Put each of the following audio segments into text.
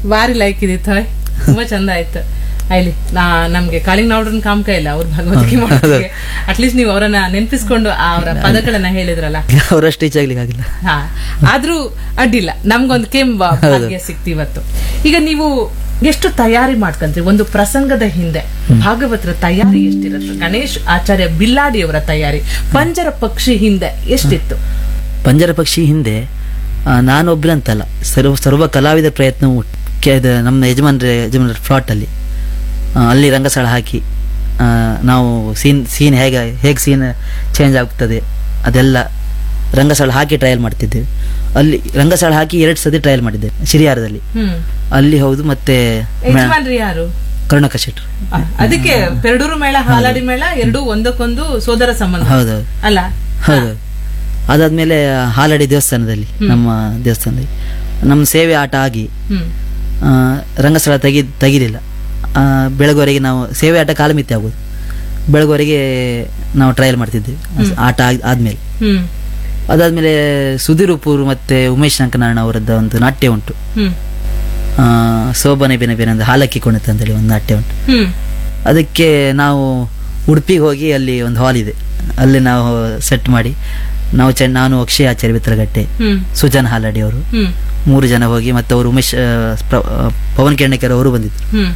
ಬಾರಿ like ಇದಿತ್ತು hi ತುಂಬಾ ಚಂದ ಆಯ್ತು ಆಯ್ಲಿ ನಾ ನಮ್ಗೆ ಕಾಳಿಂಗ್ ನಾವ್ರನ್ ಕಾಮಕ ಇಲ್ಲ ಅವ್ರ ಭಗವದ್ಗೀತೆ ಮಾಡೋದಕ್ಕೆ ಅಟ್ಲೀಸ್ಟ್ ನೀವು ಅವರನ್ನ ನೆನಪಿಸ್ಕೊಂಡು ಅವರ ಪದಗಳನ್ನ ಹೇಳಿದ್ರಲ್ಲ ಅವರಷ್ಟು ಈಚೆ ಆಗ್ಲಿಕ್ಕೆ ಆಗಿಲ್ಲ ಹಾ ಆದ್ರೂ ಅಡ್ಡಿಲ್ಲ ನಮ್ಗೊಂದು ಕೆಂಬ ಭಾಗ್ಯ ಸಿಕ್ತು ಇವತ್ತು ಈಗ ನೀವು ಎಷ್ಟು ತಯಾರಿ ಮಾಡ್ಕೊಂತೀರಿ ಒಂದು ಪ್ರಸಂಗದ ಹಿಂದೆ ಭಾಗವತರ ತಯಾರಿ ಎಷ್ಟಿರುತ್ತೆ ಗಣೇಶ್ ಆಚಾರ್ಯ ಬಿಲ್ಲಾಡಿಯವರ ತಯಾರಿ ಪಂಜರ ಪಕ್ಷಿ ಹಿಂದೆ ಎಷ್ಟಿತ್ತು ಪಂಜರ ಪಕ್ಷಿ ಹಿಂದೆ ಆ, ನಾನೊಬ್ರೆ ಅಂತಲ್ಲ ಸರ್ವ ಸರ್ವ ಕಲಾವಿದ ಪ್ರಯತ್ನವು ಕೆ- ಇದು ನಮ್ಮ ಯಜಮಾನ್ರ ಯಜಮಾನ್ರ ಫ್ಲಾಟಲ್ಲಿ ಅಲ್ಲಿ ರಂಗಸ್ಥಳ ಹಾಕಿ ಆ, ನಾವು ಸೀನ್ ಸೀನ್ ಹೇಗೆ ಹೇಗೆ ಸೀನ್ ಚೇಂಜ್ ಆಗ್ತದೆ ಅದೆಲ್ಲ ರಂಗಸ್ಥಳ ಹಾಕಿ ಟ್ರಯಲ್ ಮಾಡ್ತಿದ್ದೇವೆ ಅಲ್ಲಿ ರಂಗಸ್ಥಳ ಹಾಕಿ ಎರಡು ಸತಿ ಟ್ರಯಲ್ ಮಾಡಿದ್ದೆ ಶಿರಿಯಾರದಲ್ಲಿ ಹ್ಮ್ ಅಲ್ಲಿ ಹೌದು ಮತ್ತೆ ಯಜಮಾನ್ರಿ ಯಾರು ಕರುಣಕ ಶೆಟ್ರು ಆ, ಅದಕ್ಕೆ ಪೆರಡೂರು ಮೇಳ ಹಾಲಾಡಿ ಮೇಳ ಎರಡೂ ಒಂದಕ್ಕೊಂದು ಸೋದರ ಸಂಬಂಧ ಹೌದೌದು ಅಲ್ಲ ಹೌದು ಅದಾದ್ಮೇಲೆ ಹಾಲಡಿ ದೇವಸ್ಥಾನದಲ್ಲಿ ನಮ್ಮ ದೇವಸ್ಥಾನದಲ್ಲಿ ನಮ್ಮ ಸೇವೆ ಆಟ ಆಗಿ ಹ್ಮ್ ಆ, ರಂಗಸ್ಥಳ ತೆಗಿ ತೆಗಿಲಿಲ್ಲ ಆ, ಬೆಳಗುವರೆಗೆ ನಾವು ಸೇವೆ ಆಟ ಕಾಲಮಿತಿ ಆಗೋದು ಬೆಳಗುವರೆಗೆ ನಾವು ಟ್ರಯಲ್ ಮಾಡ್ತಿದ್ವಿ ಆಟ ಆಗ್- ಆದ್ಮೇಲೆ ಹ್ಮ್ ಅದಾದ್ಮೇಲೆ ಸುಧೀರ್ ಉಪ್ಪೂರ್ ಮತ್ತೆ ಉಮೇಶ್ ಶಂಕನಾರಾಯಣ ಅವರದ್ದು ಒಂದು ನಾಟ್ಯ ಉಂಟು ಹ್ಮ್ ಆ, ಸೋಬನೆ ಬೆನೆ ಬೆನೆ ಅಂತ ಹಾಲಕ್ಕಿ ಕುಣಿತ ಅಂತೇಳಿ ಒಂದು ನಾಟ್ಯ ಉಂಟು ಹ್ಮ್ ಅದಕ್ಕೆ ನಾವು ಉಡುಪಿಗೆ ಹೋಗಿ ಅಲ್ಲಿ ಒಂದು ಹಾಲ್ ಇದೆ ಅಲ್ಲಿ ನಾವು ಸೆಟ್ ಮಾಡಿ ನಾವು ಚೆನ್ನ ನಾನು ಅಕ್ಷಯ್ ಆಚಾರ್ಯ ಬಿತ್ತರಗಟ್ಟೆ ಹ್ಮ್ ಸುಜನ್ ಹಾಲಾಡಿ ಅವರು ಹ್ಮ್ ಮೂರು ಜನ ಹೋಗಿ ಮತ್ತೆ ಅವರು ಉಮೇಶ್ ಆ, ಪ್ರ- ಆ, ಪವನ್ ಕೆಣ್ಣಕೆರ್ ಅವರು ಬಂದಿದ್ರು ಹ್ಮ್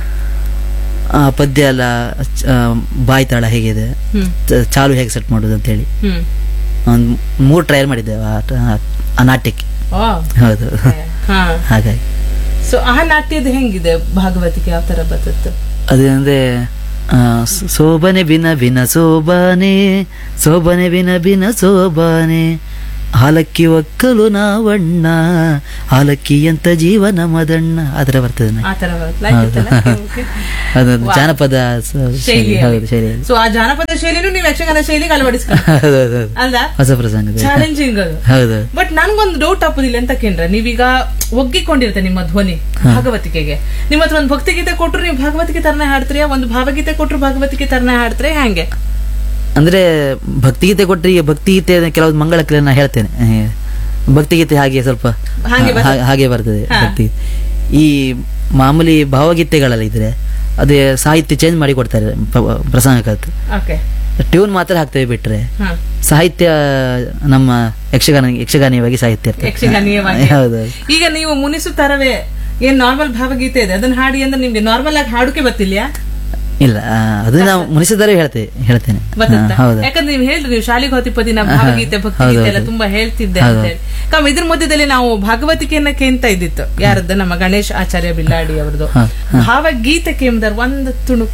ಆ, ಪದ್ಯ ಎಲ್ಲ ಆ, ಬಾಯಿ ತಾಳ ಹೇಗಿದೆ ಹ್ಮ್ ಚ- ಚಾಲು ಹೇಗೆ ಸೆಟ್ ಮಾಡೋದು ಅಂತೇಳಿ ಹ್ಮ್ ಒಂದು ಮೂರು ಟ್ರಯಲ್ ಮಾಡಿದ್ದೇವೆ ಆ ಟ- ಆ ನಾಟ್ಯಕ್ಕೆ ಓ ಹೌದು ಹಾ ಹಾಗಾಗಿ ಸೊ ಆ ನಾಟ್ಯದ ಹೆಂಗಿದೆ ಭಾಗವತಿಗೆ ಯಾವ ತರ ಬರ್ತತ್ತು ಅದಂದ್ರೆ ಆ, ಸ- ಸೋಬನೆ ಬಿನ ಬಿನ ಸೋಬಾನೆ ಸೋಬನೆ ಬಿನ ಬಿನ ಸೋಬಾನೆ ಹಾಲಕ್ಕಿ ಒಕ್ಕಲು ನಾವಣ್ಣ ಹಾಲಕ್ಕಿ ಅಂತ ಜೀವನ ಮದಣ್ಣ ಆ ಥರ ಬರ್ತದೆ ನನಗೆ. ಆ ತರ ಬರ್ತಲ್ಲ ಅದೊಂದು ಜಾನಪದ ಸ- ಶೈಲಿ ಹೌದು ಶೈಲಿ ಸೊ ಆ ಜಾನಪದ ಶೈಲಿನೂ ನೀವು ಯಕ್ಷಗಾನ ಶೈಲಿಗೆ ಅಳವಡಿಸ್ಕೊಂಡು ಹೌದು ಹೌದು ಹೌದು ಅಲ್ವಾ ಹೊಸ ಪ್ರಸಂಗದ ಚಾಲೆಂಜಿಂಗ್ ಅದು ಹೌದು ಬಟ್ ನನ್ಗೊಂದು ಡೌಟ್ ಹಾಕೋದಿಲ್ಲ ಅಂತ ಕೇಂದ್ರ ನೀವೀಗ ಒಗ್ಗಿಕೊಂಡಿರುತ್ತೆ ನಿಮ್ಮ ಧ್ವನಿ ಭಾಗವತಿಕೆಗೆ ನಿಮ್ಮ ಹತ್ರ ಒಂದು ಭಕ್ತಿಗೀತೆ ಕೊಟ್ರು ನೀವು ಭಾಗವತಿಗೆ ತರನೇ ಹಾಡ್ತೀರಾ ಒಂದು ಭಾವಗೀತೆ ಕೊಟ್ರು ಭಾಗವತಿಗೆ ತರನೇ ಹಾಡ್ತೀರಾ ಹೆಂಗೆ ಅಂದ್ರೆ ಭಕ್ತಿಗೀತೆ ಕೊಟ್ಟರೆ ಈಗ ಭಕ್ತಿಗೀತೆ ಕೆಲವೊಂದು ಮಂಗಳ ನಾ ಹೇಳ್ತೇನೆ ಏ, ಭಕ್ತಿಗೀತೆ ಹಾಗೆ ಸ್ವಲ್ಪ ಹಾಗೆ ಬರ್ತದೆ. ಹಾ- ಹಾಗೆ ಬರ್ತದೆ ಹಾ. ಭಕ್ತಿ ಈ ಮಾಮೂಲಿ ಭಾವಗೀತೆಗಳೆಲ್ಲ ಇದ್ರೆ ಅದೇ ಸಾಹಿತ್ಯ ಚೇಂಜ್ ಮಾಡಿ ಕೊಡ್ತಾರೆ ಪ್ರ- ಪ್ರಸಂಗಕ್ಕಂತ ಓಕೆ ಟ್ಯೂನ್ ಮಾತ್ರ ಹಾಕ್ತೇವೆ ಬಿಟ್ರೆ ಹಾ ಸಾಹಿತ್ಯ ನಮ್ಮ ಯಕ್ಷಗಾನ ಯಕ್ಷಗಾನೀಯವಾಗಿ ಸಾಹಿತ್ಯ ಇರ್ತದೆ. ಯಕ್ಷಗಾನೀಯವಾಗಿ ಹೌದು ಈಗ ನೀವು ಮುನಿಸುತ್ತರವೇ ಏನ್ ನಾರ್ಮಲ್ ಭಾವಗೀತೆ ಇದೆ ಅದನ್ನ ಹಾಡಿ ಅಂದ್ರೆ ನಿಮ್ಗೆ ನಾರ್ಮಲ್ ಆಗಿ ಹಾಡುಕೆ ಗೊತ್ತಿಲ್ಲ ಇಲ್ಲ ಆ, ಅದು ನಾವು ಮುನಿಸಿದರೆ ಹೇಳ್ತೇವೆ ಹೇಳ್ತೇನೆ ಹಾ, ಹೌದು ಯಾಕಂದ್ರೆ ನೀವು ಹೇಳ್ರಿ ನೀವು ಶಾಲೆಗೆ ಹೋತಿಪತಿ ನಾ ಭಾವಗೀತೆ ಭಕ್ತಿಗೀತೆ ಎಲ್ಲ ತುಂಬಾ ಹೇಳ್ತಿದ್ದೆ ಅಂತ ಹೇಳಿ ಕಮ್ ಇದ್ರ ಮಧ್ಯದಲ್ಲಿ ನಾವು ಭಾಗವತಿಕೆಯನ್ನ ಕೇಂತ ಇದ್ದಿತ್ತು ಯಾರದ್ದು ನಮ್ಮ ಗಣೇಶ್ ಆಚಾರ್ಯ ಬಿಲ್ಲಾಡಿ ಅವ್ರದ್ದು ಹಾ, ಭಾವಗೀತೆ ಕೇಂದ್ರ ಒಂದು ತುಣುಕು